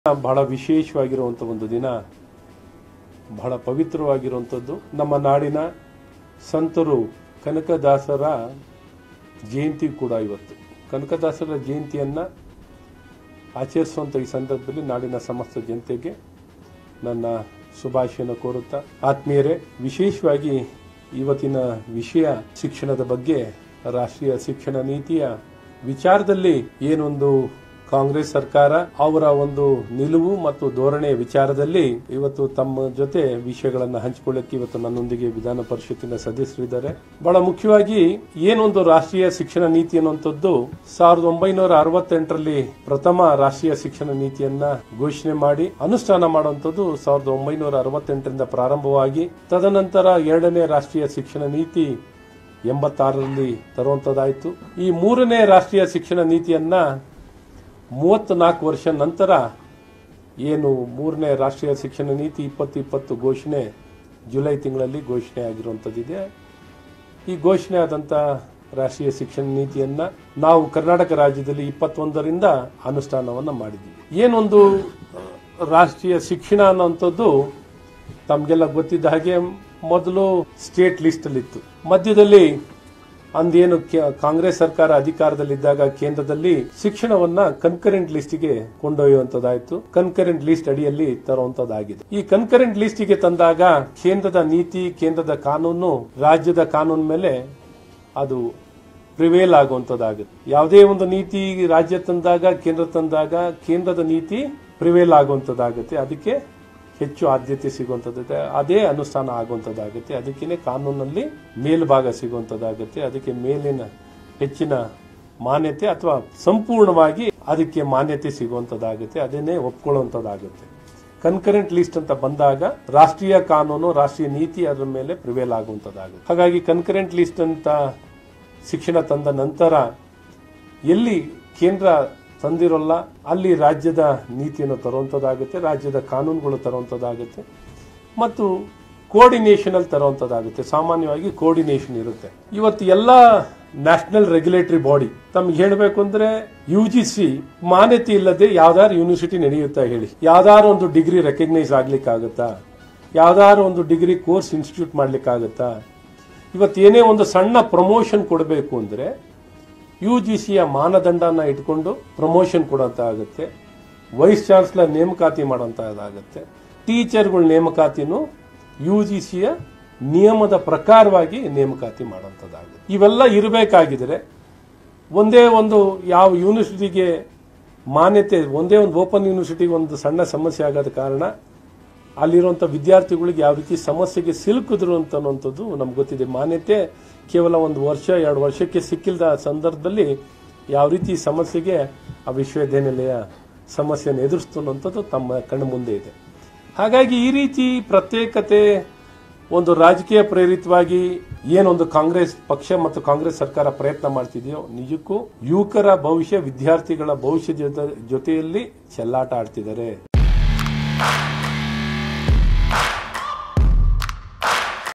ಬಹಳ ವಿಶೇಷವಾಗಿರುವಂಥ ಒಂದು ದಿನ ಬಹಳ ಪವಿತ್ರವಾಗಿರುವಂಥದ್ದು ನಮ್ಮ ನಾಡಿನ ಸಂತರು ಕನಕದಾಸರ ಜಯಂತಿ ಕೂಡ ಇವತ್ತು ಕನಕದಾಸರ ಜಯಂತಿಯನ್ನ ಆಚರಿಸುವಂಥ ಈ ಸಂದರ್ಭದಲ್ಲಿ ನಾಡಿನ ಸಮಸ್ತ ಜನತೆಗೆ ನನ್ನ ಶುಭಾಶಯನ ಕೋರುತ್ತಾ ಆತ್ಮೀಯರೇ ವಿಶೇಷವಾಗಿ ಇವತ್ತಿನ ವಿಷಯ ಶಿಕ್ಷಣದ ಬಗ್ಗೆ ರಾಷ್ಟ್ರೀಯ ಶಿಕ್ಷಣ ನೀತಿಯ ವಿಚಾರದಲ್ಲಿ ಏನೊಂದು ಕಾಂಗ್ರೆಸ್ ಸರ್ಕಾರ ಅವರ ಒಂದು ನಿಲುವು ಮತ್ತು ಧೋರಣೆ ವಿಚಾರದಲ್ಲಿ ಇವತ್ತು ತಮ್ಮ ಜೊತೆ ವಿಷಯಗಳನ್ನ ಹಂಚಿಕೊಳ್ಳಕ್ಕೆ ಇವತ್ತು ನನ್ನೊಂದಿಗೆ ವಿಧಾನ ಪರಿಷತ್ತಿನ ಸದಸ್ಯರಿದ್ದಾರೆ ಬಹಳ ಮುಖ್ಯವಾಗಿ ಏನೊಂದು ರಾಷ್ಟ್ರೀಯ ಶಿಕ್ಷಣ ನೀತಿ ಅನ್ನುವಂಥದ್ದು ಸಾವಿರದ ಒಂಬೈನೂರ ಅರವತ್ತೆಂಟರಲ್ಲಿ ಪ್ರಥಮ ರಾಷ್ಟ್ರೀಯ ಶಿಕ್ಷಣ ನೀತಿಯನ್ನ ಘೋಷಣೆ ಮಾಡಿ ಅನುಷ್ಠಾನ ಮಾಡುವಂಥದ್ದು ಸಾವಿರದ ಒಂಬೈನೂರ ಅರವತ್ತೆಂಟರಿಂದ ಪ್ರಾರಂಭವಾಗಿ ತದನಂತರ ಎರಡನೇ ರಾಷ್ಟ್ರೀಯ ಶಿಕ್ಷಣ ನೀತಿ ಎಂಬತ್ತಾರರಲ್ಲಿ ತರುವಂತದ್ದಾಯಿತು ಈ ಮೂರನೇ ರಾಷ್ಟ್ರೀಯ ಶಿಕ್ಷಣ ನೀತಿಯನ್ನ ಮೂವತ್ನಾಲ್ಕು ವರ್ಷ ನಂತರ ಏನು ಮೂರನೇ ರಾಷ್ಟ್ರೀಯ ಶಿಕ್ಷಣ ನೀತಿ ಇಪ್ಪತ್ತು ಇಪ್ಪತ್ತು ಘೋಷಣೆ ಜುಲೈ ತಿಂಗಳಲ್ಲಿ ಘೋಷಣೆ ಆಗಿರುವಂಥದ್ದಿದೆ ಈ ಘೋಷಣೆ ಆದಂಥ ರಾಷ್ಟ್ರೀಯ ಶಿಕ್ಷಣ ನೀತಿಯನ್ನ ನಾವು ಕರ್ನಾಟಕ ರಾಜ್ಯದಲ್ಲಿ ಇಪ್ಪತ್ತೊಂದರಿಂದ ಅನುಷ್ಠಾನವನ್ನ ಮಾಡಿದ್ವಿ ಏನೊಂದು ರಾಷ್ಟ್ರೀಯ ಶಿಕ್ಷಣ ಅನ್ನುವಂಥದ್ದು ತಮಗೆಲ್ಲ ಗೊತ್ತಿದ್ದ ಹಾಗೆ ಮೊದಲು ಸ್ಟೇಟ್ ಲಿಸ್ಟ್ ಅಲ್ಲಿ ಇತ್ತು ಮಧ್ಯದಲ್ಲಿ ಅಂದೇನು ಕೆ- ಕಾಂಗ್ರೆಸ್ ಸರ್ಕಾರ ಅಧಿಕಾರದಲ್ಲಿದ್ದಾಗ ಕೇಂದ್ರದಲ್ಲಿ ಶಿಕ್ಷಣವನ್ನ ಕನ್ಕರೆಂಟ್ ಲಿಸ್ಟ್ಗೆ ಕೊಂಡೊಯ್ಯುವಂತದ್ದಾಯ್ತು ಕನ್ಕರೆಂಟ್ ಲಿಸ್ಟ್ ಅಡಿಯಲ್ಲಿ ತರುವಂತದ್ದಾಗಿದೆ ಈ ಕನ್ಕರೆಂಟ್ ಲಿಸ್ಟ್ಗೆ ತಂದಾಗ ಕೇಂದ್ರದ ನೀತಿ ಕೇಂದ್ರದ ಕಾನೂನು ರಾಜ್ಯದ ಕಾನೂನು ಮೇಲೆ ಅದು ಪ್ರಿವೇಲ್ ಆಗುವಂತದ್ದಾಗುತ್ತೆ ಯಾವುದೇ ಒಂದು ನೀತಿ ರಾಜ್ಯ ತಂದಾಗ ಕೇಂದ್ರ ತಂದಾಗ ಕೇಂದ್ರದ ನೀತಿ ಪ್ರಿವೇಲ್ ಆಗುವಂತದ್ದಾಗುತ್ತೆ ಅದಕ್ಕೆ ಹೆಚ್ಚು ಆದ್ಯತೆ ಸಿಗುವಂಥದ್ದು ಅದೇ ಅನುಷ್ಠಾನ ಆಗುವಂಥದ್ದಾಗುತ್ತೆ ಅದಕ್ಕೇನೆ ಕಾನೂನಲ್ಲಿ ಮೇಲ್ಭಾಗ ಸಿಗುವಂಥದ್ದಾಗುತ್ತೆ ಅದಕ್ಕೆ ಮೇಲಿನ ಹೆಚ್ಚಿನ ಮಾನ್ಯತೆ ಅಥವಾ ಸಂಪೂರ್ಣವಾಗಿ ಅದಕ್ಕೆ ಮಾನ್ಯತೆ ಸಿಗುವಂಥದ್ದಾಗುತ್ತೆ ಅದನ್ನೇ ಒಪ್ಕೊಳ್ಳುವಂಥದ್ದಾಗುತ್ತೆ ಕನ್ಕರೆಂಟ್ ಲಿಸ್ಟ್ ಅಂತ ಬಂದಾಗ ರಾಷ್ಟ್ರೀಯ ಕಾನೂನು ರಾಷ್ಟ್ರೀಯ ನೀತಿ ಅದರ ಮೇಲೆ ಪ್ರಿವೇಲ್ ಆಗುವಂಥದ್ದಾಗುತ್ತೆ ಹಾಗಾಗಿ ಕನ್ಕರೆಂಟ್ ಲಿಸ್ಟ್ ಅಂತ ಶಿಕ್ಷಣ ತಂದ ನಂತರ ಎಲ್ಲಿ ಕೇಂದ್ರ ತಂದಿರೋಲ್ಲ ಅಲ್ಲಿ ರಾಜ್ಯದ ನೀತಿಯನ್ನು ತರುವಂಥದ್ದಾಗುತ್ತೆ ರಾಜ್ಯದ ಕಾನೂನುಗಳು ತರುವಂಥದ್ದಾಗುತ್ತೆ ಮತ್ತು ಕೋಆರ್ಡಿನೇಷನ್ ಅಲ್ಲಿ ತರುವಂಥದ್ದಾಗುತ್ತೆ ಸಾಮಾನ್ಯವಾಗಿ ಕೋಆರ್ಡಿನೇಷನ್ ಇರುತ್ತೆ ಇವತ್ತು ಎಲ್ಲ ನ್ಯಾಷನಲ್ ರೆಗ್ಯುಲೇಟರಿ ಬಾಡಿ ತಮ್ಗೆ ಹೇಳಬೇಕು ಅಂದ್ರೆ ಯು ಜಿ ಸಿ ಮಾನ್ಯತೆ ಇಲ್ಲದೆ ಯಾವ್ದಾದ್ರು ಯೂನಿವರ್ಸಿಟಿ ನಡೆಯುತ್ತಾ ಹೇಳಿ ಯಾವ್ದಾದ್ರು ಒಂದು ಡಿಗ್ರಿ ರೆಕಗ್ನೈಸ್ ಆಗ್ಲಿಕ್ಕಾಗತ್ತಾ ಯಾವ್ದಾದ್ರು ಒಂದು ಡಿಗ್ರಿ ಕೋರ್ಸ್ ಇನ್ಸ್ಟಿಟ್ಯೂಟ್ ಮಾಡ್ಲಿಕ್ಕಾಗತ್ತಾ ಇವತ್ತು ಏನೇ ಒಂದು ಸಣ್ಣ ಪ್ರಮೋಷನ್ ಕೊಡಬೇಕು ಅಂದ್ರೆ ಯು ಜಿ ಸಿಯ ಮಾನದಂಡನ ಇಟ್ಕೊಂಡು ಪ್ರಮೋಷನ್ ಕೊಡೋಂತ ಆಗುತ್ತೆ ವೈಸ್ ಚಾನ್ಸಲರ್ ನೇಮಕಾತಿ ಮಾಡೋಂಥದ್ದಾಗುತ್ತೆ ಟೀಚರ್ಗಳ ನೇಮಕಾತಿನೂ ಯು ಜಿ ಸಿಯ ನಿಯಮದ ಪ್ರಕಾರವಾಗಿ ನೇಮಕಾತಿ ಮಾಡೋಂಥದ್ದಾಗುತ್ತೆ ಇವೆಲ್ಲ ಇರಬೇಕಾಗಿದ್ರೆ ಒಂದೇ ಒಂದು ಯಾವ ಯೂನಿವರ್ಸಿಟಿಗೆ ಮಾನ್ಯತೆ ಒಂದೇ ಒಂದು ಓಪನ್ ಯೂನಿವರ್ಸಿಟಿಗೆ ಒಂದು ಸಣ್ಣ ಸಮಸ್ಯೆ ಆಗೋದ ಕಾರಣ ಅಲ್ಲಿರುವಂಥ ವಿದ್ಯಾರ್ಥಿಗಳಿಗೆ ಯಾವ ರೀತಿ ಸಮಸ್ಯೆಗೆ ಸಿಲುಕಿದ್ರು ಅಂತ ಅನ್ನುವಂಥದ್ದು ನಮ್ಗೆ ಗೊತ್ತಿದೆ ಮಾನ್ಯತೆ ಕೇವಲ ಒಂದು ವರ್ಷ ಎರಡು ವರ್ಷಕ್ಕೆ ಸಿಕ್ಕಿಲ್ಲದ ಸಂದರ್ಭದಲ್ಲಿ ಯಾವ ರೀತಿ ಸಮಸ್ಯೆಗೆ ಆ ವಿಶ್ವವಿದ್ಯಾನಿಲಯ ಸಮಸ್ಯೆಯನ್ನು ಎದುರಿಸ್ತು ಅನ್ನುವಂಥದ್ದು ತಮ್ಮ ಕಣ್ಣು ಮುಂದೆ ಇದೆ ಹಾಗಾಗಿ ಈ ರೀತಿ ಪ್ರತ್ಯೇಕತೆ ಒಂದು ರಾಜಕೀಯ ಪ್ರೇರಿತವಾಗಿ ಏನೊಂದು ಕಾಂಗ್ರೆಸ್ ಪಕ್ಷ ಮತ್ತು ಕಾಂಗ್ರೆಸ್ ಸರ್ಕಾರ ಪ್ರಯತ್ನ ಮಾಡ್ತಿದೆಯೋ ನಿಜಕ್ಕೂ ಯುವಕರ ಭವಿಷ್ಯ ವಿದ್ಯಾರ್ಥಿಗಳ ಭವಿಷ್ಯದ ಜೊತೆ- ಜೊತೆಯಲ್ಲಿ ಚೆಲ್ಲಾಟ ಆಡ್ತಿದ್ದಾರೆ